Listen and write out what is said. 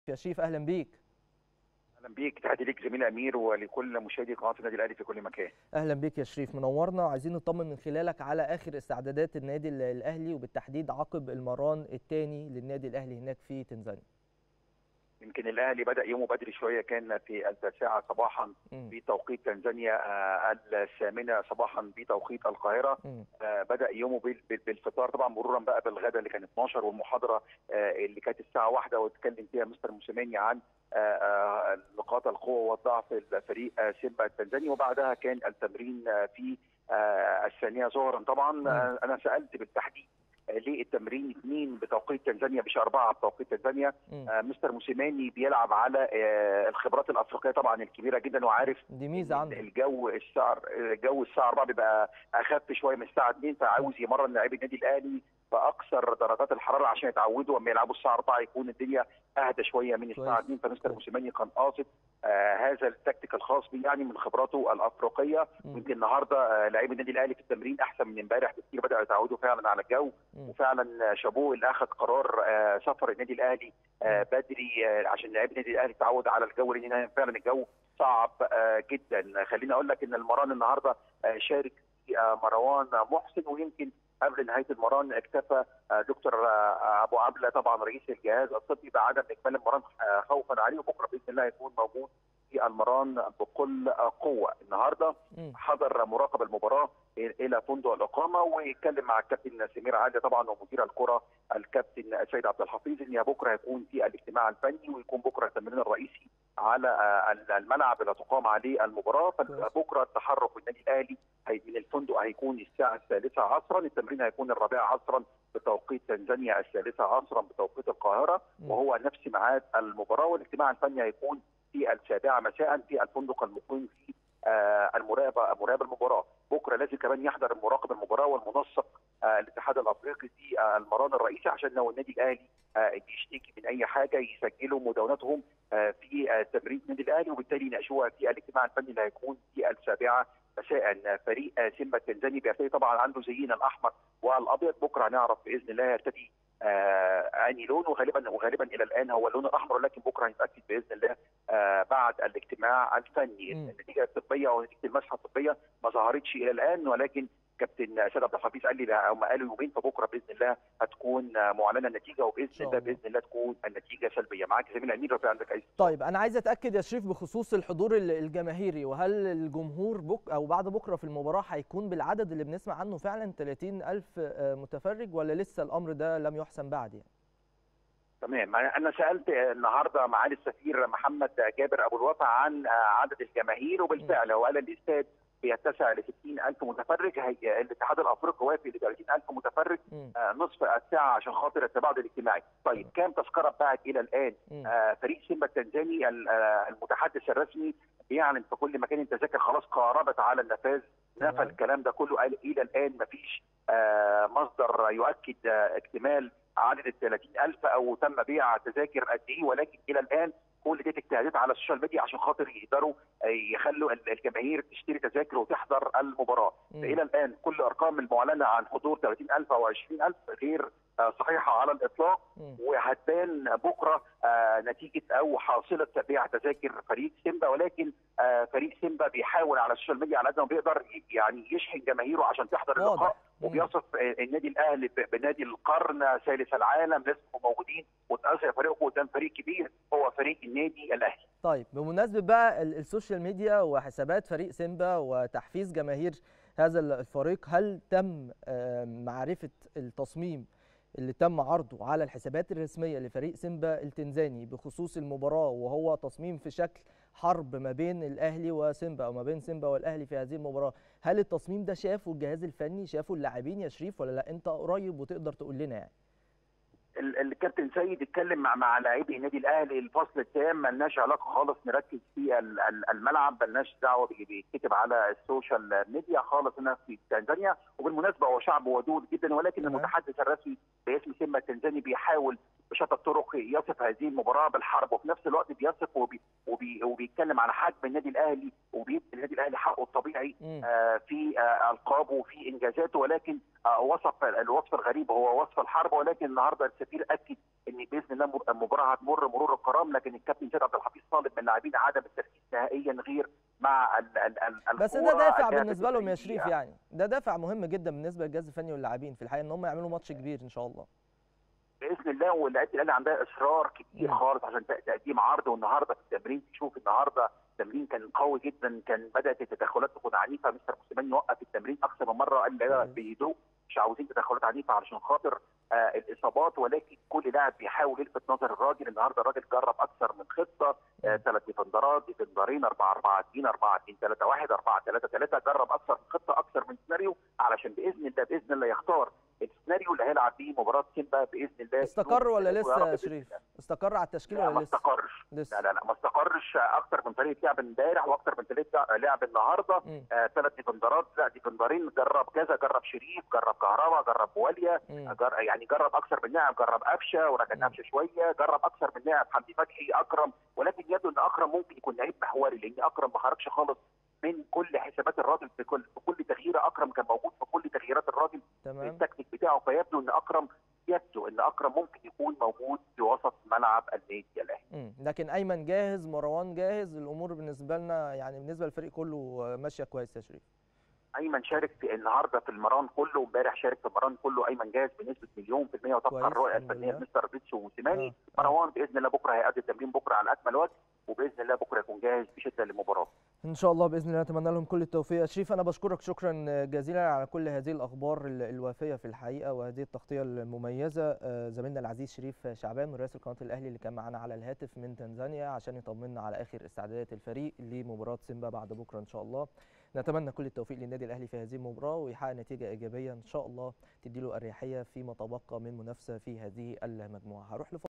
يا شريف اهلا بيك اهلا بيك تحياتي ليك زميل امير ولكل مشاهدي قناه النادي الاهلي في كل مكان اهلا بيك يا شريف منورنا عايزين نطمن من خلالك على اخر استعدادات النادي الاهلي وبالتحديد عقب المران الثاني للنادي الاهلي هناك في تنزانيا يمكن الاهلي بدا يومه بدري شويه كان في التاسعه صباحا بتوقيت تنزانيا الثامنه صباحا بتوقيت القاهره بدا يومه بالفطار طبعا مرورا بقى بالغداء اللي كان 12 والمحاضره اللي كانت الساعه 1 واتكلم فيها مستر موسيماني عن نقاط القوه والضعف الفريق سيمبا التنزاني وبعدها كان التمرين في الثانيه ظهرا طبعا انا سالت بالتحديد ليه التمرين اثنين بتوقيت تنزانيا مش اربعه بتوقيت تنزانيا آه مستر موسيماني بيلعب على آه الخبرات الافريقيه طبعا الكبيره جدا وعارف دي ميزه عنده الجو الساعه الجو الساعه 4 بيبقى اخف شويه من الساعه 2 فعاوز يمرن لاعبي النادي الاهلي فاكثر درجات الحراره عشان يتعودوا لما يلعبوا الساعه 4 يكون الدنيا اهدى شويه من الساعه 2 فمستر موسيماني كان قاصد آه هذا التكتيك الخاص بيه يعني من خبراته الافريقيه يمكن النهارده آه لاعبي النادي الاهلي في التمرين احسن من امبارح بكثير بداوا يتعودوا فعلا على الجو م. وفعلا شابوه اللي اخذ قرار آه سفر النادي الاهلي آه بدري آه عشان لاعبي النادي الاهلي تعود على الجو لان فعلا الجو صعب آه جدا خليني اقول لك ان المران النهارده آه شارك آه مروان محسن ويمكن قبل نهايه المران اكتفى دكتور ابو عبله طبعا رئيس الجهاز الطبي بعدم اكمال المران خوفا عليه وبكره باذن الله يكون موجود في المران بكل قوه النهارده حضر مراقب المباراه الى فندق الاقامه ويتكلم مع الكابتن سمير عادل طبعا ومدير الكره الكابتن السيد عبد الحفيظ ان بكره هيكون في الاجتماع الفني ويكون بكره التمرين الرئيسي على الملعب اللي تقام عليه المباراه فبكره التحرك النادي الاهلي من الفندق هيكون الساعه الثالثه عصرا التمرين هيكون الرابعه عصرا بتوقيت تنزانيا الثالثه عصرا بتوقيت القاهره وهو نفس ميعاد المباراه والاجتماع الفني هيكون في السابعه مساء في الفندق المقيم في آه المراقبه مراقب المباراه بكره لازم كمان يحضر المراقب المباراه والمنسق آه الاتحاد الافريقي في آه المران الرئيسي عشان لو النادي الاهلي بيشتكي من اي حاجه يسجلوا مدوناتهم في تمرين النادي الاهلي وبالتالي يناقشوها في الاجتماع الفني اللي هيكون في السابعه مساء فريق سيمبا التنزاني بيرتدي طبعا عنده زينا الاحمر والابيض بكره هنعرف باذن الله يرتدي آه اني لون وغالبا وغالبا الى الان هو اللون الاحمر ولكن بكره هنتاكد باذن الله آه بعد الاجتماع الفني النتيجه الطبيه او نتيجه المسحه الطبيه ما ظهرتش الى الان ولكن كابتن سيد عبد الحفيظ قال لي هم قالوا يومين فبكره باذن الله هتكون معلنه النتيجه وباذن الله باذن الله تكون النتيجه سلبيه معاك زميل امير لو في عندك اي طيب انا عايز اتاكد يا شريف بخصوص الحضور الجماهيري وهل الجمهور بك او بعد بكره في المباراه هيكون بالعدد اللي بنسمع عنه فعلا 30000 متفرج ولا لسه الامر ده لم يحسم بعد يعني تمام انا سالت النهارده معالي السفير محمد جابر ابو الوفا عن عدد الجماهير وبالفعل هو قال الاستاد بيتسع ل 60000 متفرج هي الاتحاد الافريقي وافق ل 30000 متفرج آه نصف الساعه عشان خاطر التباعد الاجتماعي طيب كام تذكره اتباعت الى الان آه فريق سيمبا التنزاني المتحدث الرسمي بيعلن في كل مكان التذاكر خلاص قاربت على النفاذ نفى الكلام ده كله قال الى الان ما فيش آه مصدر يؤكد اكتمال عدد ال 30000 او تم بيع تذاكر قد ايه ولكن الى الان كل دي اجتهادات على السوشيال ميديا عشان خاطر يقدروا يخلوا الجماهير تشتري تذاكر وتحضر المباراه الى الان كل الارقام المعلنه عن حضور 30000 او 20000 غير صحيحه على الاطلاق وهتبان بكره نتيجه او حاصله بيع تذاكر فريق سيمبا ولكن فريق سيمبا بيحاول على السوشيال ميديا على قد ما بيقدر يعني يشحن جماهيره عشان تحضر اللقاء وبيصف النادي الاهلي بنادي القرن ثالث العالم لازم موجودين وتأثر فريقه قدام فريق كبير هو فريق النادي الاهلي. طيب بمناسبه بقى السوشيال ميديا وحسابات فريق سيمبا وتحفيز جماهير هذا الفريق هل تم معرفه التصميم اللي تم عرضه على الحسابات الرسميه لفريق سيمبا التنزاني بخصوص المباراه وهو تصميم في شكل حرب ما بين الاهلي وسيمبا او ما بين سيمبا والاهلي في هذه المباراه هل التصميم ده شافه الجهاز الفني شافه اللاعبين يا شريف ولا لا انت قريب وتقدر تقول لنا يعني الكابتن سيد اتكلم مع مع لاعبي النادي الاهلي الفصل التام ملناش علاقه خالص نركز في الملعب ملناش دعوه بيتكتب على السوشيال ميديا خالص هنا في تنزانيا وبالمناسبه هو شعب ودود جدا ولكن المتحدث الرسمي باسم سيمبا التنزاني بيحاول بشتى الطرق يصف هذه المباراه بالحرب وفي نفس الوقت بيصف وبي وبي وبيتكلم على حجم النادي الاهلي وبيدي النادي الاهلي حقه الطبيعي آه في آه القابه وفي انجازاته ولكن آه وصف الوصف الغريب هو وصف الحرب ولكن النهارده السفير اكد ان باذن الله المباراه هتمر مرور دور الكرام لكن الكابتن سيد عبد الحفيظ طالب من اللاعبين عدم التركيز نهائيا غير مع ال ال ال بس ده دافع بالنسبه لهم يا شريف يعني ده دافع مهم جدا بالنسبه للجهاز الفني واللاعبين في الحقيقه ان هم يعملوا ماتش كبير ان شاء الله باذن الله ولاعيبه الاهلي عندها اصرار كبير خالص عشان تقديم عرض والنهارده في التمرين تشوف النهارده التمرين كان قوي جدا كان بدات التدخلات تكون عنيفه مستر موسيماني وقف التمرين اكثر من مره قال لا بهدوء مش عاوزين تدخلات عنيفه علشان خاطر آه الاصابات ولكن كل لاعب بيحاول يلفت نظر الراجل النهارده الراجل جرب اكثر من خطه ثلاث آه ديفندرات ديفندرين 4 4 2 4 2 3 1 4 3 3 جرب اكثر من خطه اكثر من سيناريو علشان باذن الله باذن الله يختار السيناريو اللي هيلعب بيه مباراه سيمبا باذن الله استقر ولا لسه يا شريف؟ استقر على التشكيل ولا ما لسه؟ استقرش لسه. لا لا لا ما استقرش اكتر من طريقه لعب امبارح واكتر من طريقه لعب النهارده ثلاث آه ديفندرات لا ديفندرين جرب كذا جرب شريف جرب كهربا جرب واليا جر يعني جرب اكثر من لاعب جرب قفشه وركن قفشه شويه جرب اكثر من لاعب حمدي فتحي اكرم ولكن يبدو ان اكرم ممكن يكون لعيب محوري لان اكرم ما خرجش خالص من كل حسابات الراجل في كل في كل تغييره اكرم كان موجود في كل تغييرات الراجل تمام التكتيك بتاعه فيبدو ان اكرم يبدو ان اكرم ممكن يكون موجود في وسط ملعب النادي الاهلي لكن ايمن جاهز مروان جاهز الامور بالنسبه لنا يعني بالنسبه للفريق كله ماشيه كويس يا شريف ايمن شارك في النهارده في المران كله وامبارح شارك في المران كله ايمن جاهز بنسبه مليون في الميه وتبقى الرؤيه الفنيه مستر بيتسو وموسيماني آه. مروان باذن الله بكره هيأدي التمرين بكره على اكمل وجه وباذن الله بكره يكون جاهز بشده للمباراه ان شاء الله باذن الله نتمنى لهم كل التوفيق شريف انا بشكرك شكرا جزيلا على كل هذه الاخبار الوافيه في الحقيقه وهذه التغطيه المميزه زميلنا العزيز شريف شعبان رئيس قناه الاهلي اللي كان معانا على الهاتف من تنزانيا عشان يطمنا على اخر استعدادات الفريق لمباراه سيمبا بعد بكره ان شاء الله نتمنى كل التوفيق للنادي الاهلي في هذه المباراه ويحقق نتيجه ايجابيه ان شاء الله تديله الاريحيه فيما تبقى من منافسه في هذه المجموعه هروح